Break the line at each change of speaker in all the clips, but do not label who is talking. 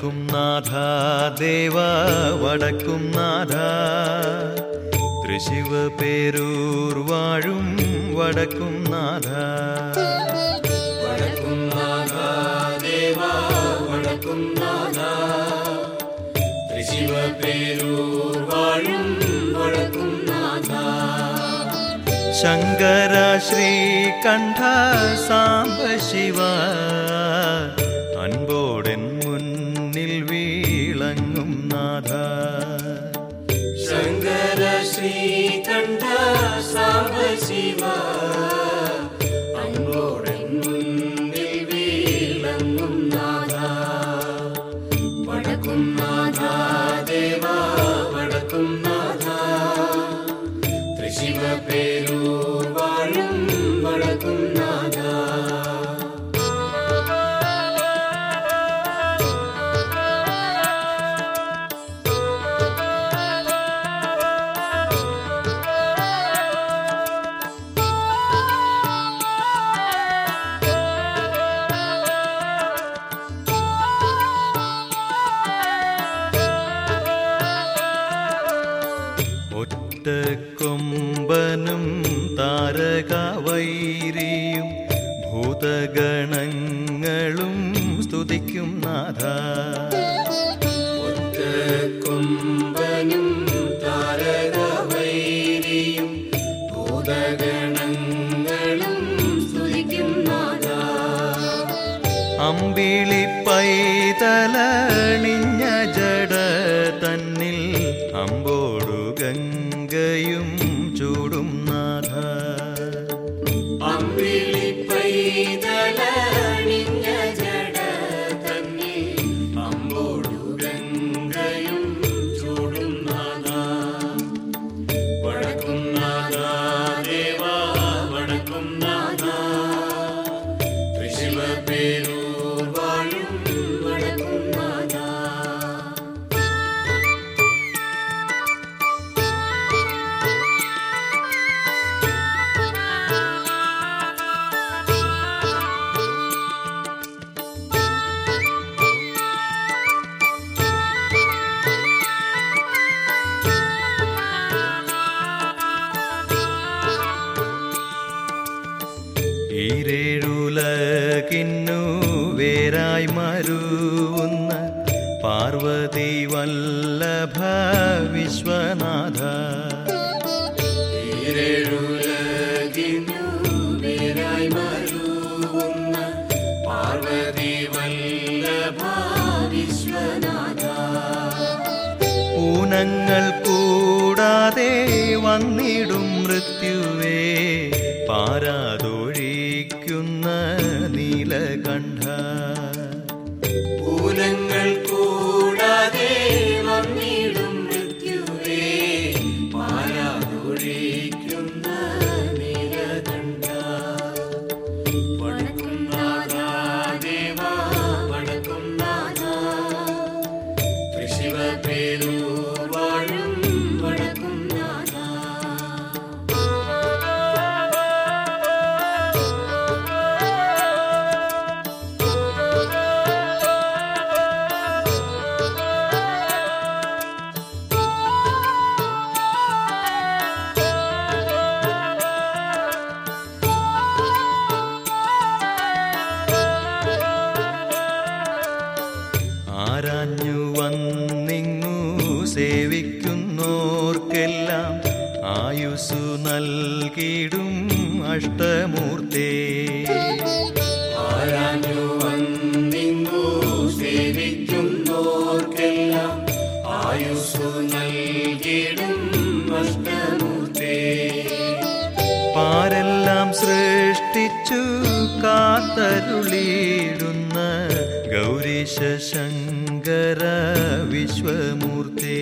വടക്കും നാഥ ദേവ വടക്കും നാഥ തൃശിവ പേരൂർ വാഴും വടക്കും നാഥ
വടക്കും നാഥ ദേവ വടക്കും നാഥ തൃശിവ പേരൂർ വാഴും വടക്കും നാഥ
ശങ്കര ശ്രീകണ്ഠ സാംബ ശിവ അൻപോടൻ മുന്നിൽ വീളങ്ങും നാഥ
ശങ്കര ശ്രീകണ്ഠ സാംബ ശിവ അങ്കോടൻ മുന്നിൽ വീളങ്ങും നാഥ വടക്കും നാഥ ദേവ വടക്കും നാഥ തൃശിവ പേരൂർ വാഴും വടക്കും നാഥ
ഒറ്റക്കൊമ്പനും താരകവൈരിയും ഭൂതഗണങ്ങളും സ്തുതിക്കും നാഥ
കൊമ്പനും താരകവൈരിയും ഭൂതഗണങ്ങളും സ്തുതിക്കും നാഥ
അമ്പിളി പൈതലണിഞ്ഞ ജട തന്നിൽ അമ്പോടു ഗംഗയും ചൂടും നാഥ
അമ്പിളി പൈതലണിഞ്ഞ ജട തന്നിൽ അമ്പോടു ഗംഗയും ചൂടും നാഥ വടക്കും നാഥ ദേവ വടക്കും നാഥ തൃശിവ പേരൂർ വാഴും വടക്കും നാഥ
ഈരേഴുലകിന്നു വേരായി മരുവുന്ന പാർവതി വല്ലഭ വിശ്വനാഥ
ഈരേഴുലകിന്നു വേരായി മരുവുന്ന പാർവതി വല്ലഭ വിശ്വനാഥ
ഊനങ്ങൾ കൂടാതെ വന്നിടും മൃത്യുവേ പാരാതൊഴിക്കുന്ന നീലകണ്ഠ
ഊനങ്ങൾ കൂടാതെ വന്നിടും മൃത്യുവേ പാരാതൊഴിക്കുന്ന നീലകണ്ഠ വടക്കും നാഥ ദേവ വടക്കും നാഥ തൃശിവ പേരൂർ വാഴും വടക്കും നാഥ
ആരാഞ്ഞു വന്നിങ്ങു സേവിക്കുന്നോർക്കെല്ലാം ആയുസ്സു നൽകിടും അഷ്ടമൂർത്തേ
ആരാഞ്ഞു വന്നിങ്ങു സേവിക്കുന്നോർക്കെല്ലാം ആയുസ്സു നൽകിടും അഷ്ടമൂർത്തേ
പാരെല്ലാം സൃഷ്ടിച്ചു കാത്തരുളിയിടുന്ന ഗൗരീശ ശങ്കര വിശ്വമൂർത്തേ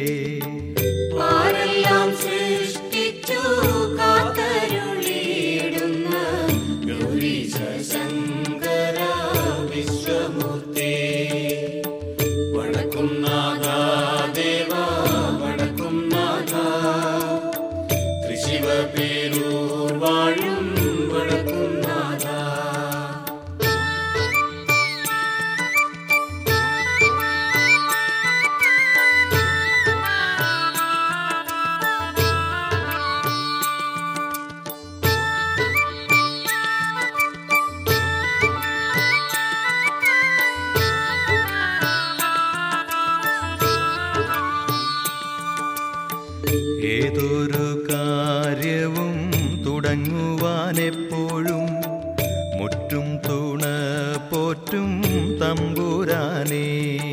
ആരെല്ലാം സൃഷ്ടിച്ചു കാത്തരുളിയിടുന്ന ഗൗരീശ ശങ്കര വിശ്വമൂർത്തേ വടക്കും നാഥ ദേവ വടക്കും നാഥ തൃശിവ പേരൂർ വാഴും വടക്കും നാഥ
ഏതൊരു കാര്യവും തുടങ്ങുവാനെപ്പോഴും മുറ്റും തുണ പോറ്റും തമ്പുരാനേ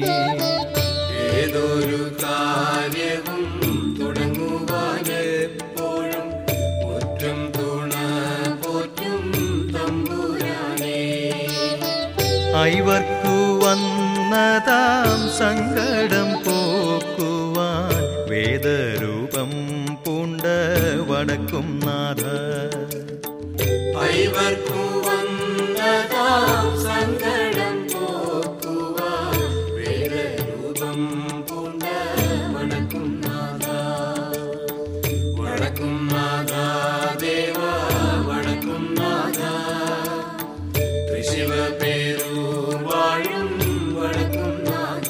ഏതൊരു കാര്യവും തുടങ്ങുവാനെപ്പോഴും മുറ്റും തുണ പോറ്റും തമ്പുരാനേ
ഐവർക്കു വന്നതാം സങ്കടം പോക്കുവാൻ വേദരൂപം പൂണ്ട വടക്കും നാഥ
ഐവർക്കു വന്നതാം സങ്കടം പോക്കുവാൻ വേദരൂപം പൂണ്ട വടക്കും നാഥ വടക്കും നാഥ ദേവ വടക്കും നാഥ തൃശിവ പേരു വാഴും വടക്കും നാഥ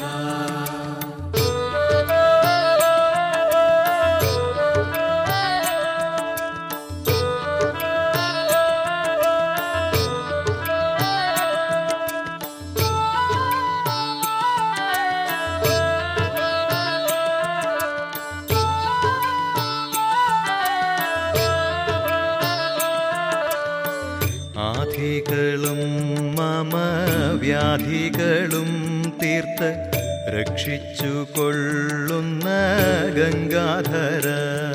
ആധികളും മമ വ്യാധികളും തീർത്ത് രക്ഷിച്ചു കൊള്ളുന്ന ഗംഗാധര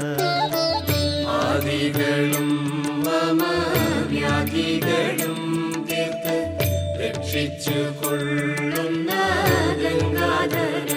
ആദികളും മമ വ്യാധികളും തീർത്ത് രക്ഷിച്ചു കൊള്ളുന്ന ഗംഗാധര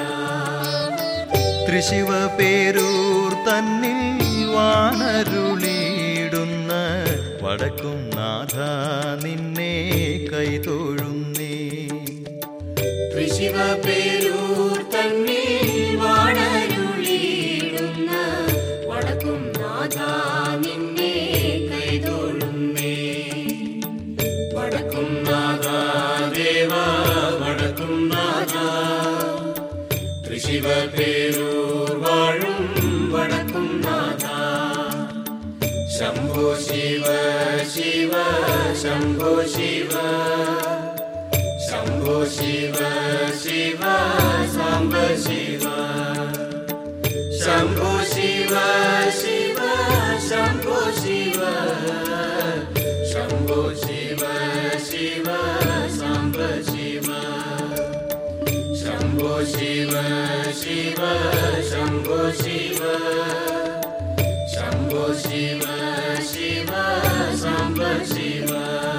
തൃശിവ പേരൂർ തന്നിൽ വാണരുളിയിടുന്ന വടക്കും നാഥ നിന്നെ കൈതൊഴുന്നേ
ഋഷിവ പേരൂർ തന്നിൽ വാണരുളിയിടുന്ന വടക്കും നാഥ നിന്നെ കൈതൊഴുന്നേ വടക്കും നാഥ ദേവ വടക്കും നാഥ ഋഷിവ പേരൂർ വാഴും വടക്കും നാഥ ശംഭോ ശിവ ശിവ ശംഭോ ശിവ ശംഭോ ശിവ ശിവ സാംബ ശിവ ശംഭോ ശിവ ശിവ ശംഭോ ശിവ ശംഭോ ശിവ ശിവ സാംബ ശിവ ശംഭോ ശിവ ശിവ ശംഭോ ശിവ ശംഭോ ശിവ ശിവ സാംബ ശിവ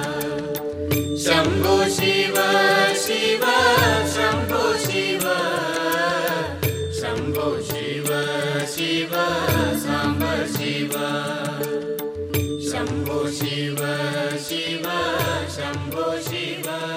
ശംഭോ ശിവ ശിവ ശംഭോ ശിവ ശംഭോ ശിവ ശിവ സാംബ ശിവ ശംഭോ ശിവ ശിവ ശംഭോ ശിവ